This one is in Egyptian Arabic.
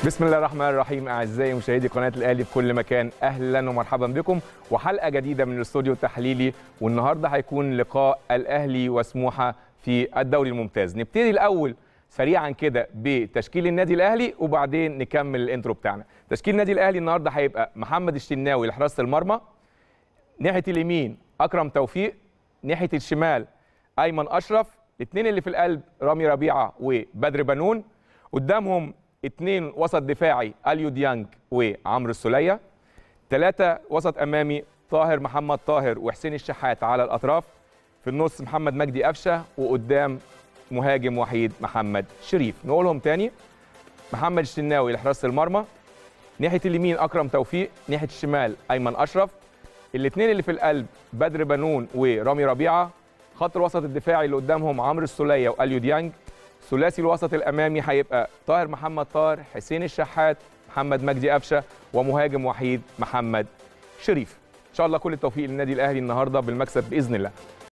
بسم الله الرحمن الرحيم اعزائي مشاهدي قناه الاهلي في كل مكان اهلا ومرحبا بكم وحلقه جديده من الاستوديو التحليلي والنهارده هيكون لقاء الاهلي وسموحه في الدوري الممتاز نبتدي الاول سريعا كده بتشكيل النادي الاهلي وبعدين نكمل الانترو بتاعنا تشكيل النادي الاهلي النهارده هيبقى محمد الشناوي لحراسه المرمى ناحيه اليمين اكرم توفيق ناحيه الشمال ايمن اشرف الاثنين اللي في القلب رامي ربيعه وبدر بنون قدامهم اثنين وسط دفاعي اليو ديانج وعمرو السوليه ثلاثه وسط امامي طاهر محمد طاهر وحسين الشحات على الاطراف في النص محمد مجدي قفشه وقدام مهاجم وحيد محمد شريف نقولهم تاني محمد الشناوي لحراسه المرمى ناحيه اليمين اكرم توفيق ناحيه الشمال ايمن اشرف الاثنين اللي في القلب بدر بنون ورامي ربيعه خط الوسط الدفاعي اللي قدامهم عمرو السوليه واليو ديانج ثلاثي الوسط الامامي هيبقى طاهر محمد طاهر حسين الشحات محمد مجدي قفشه ومهاجم وحيد محمد شريف ان شاء الله كل التوفيق للنادي الاهلي النهارده بالمكسب باذن الله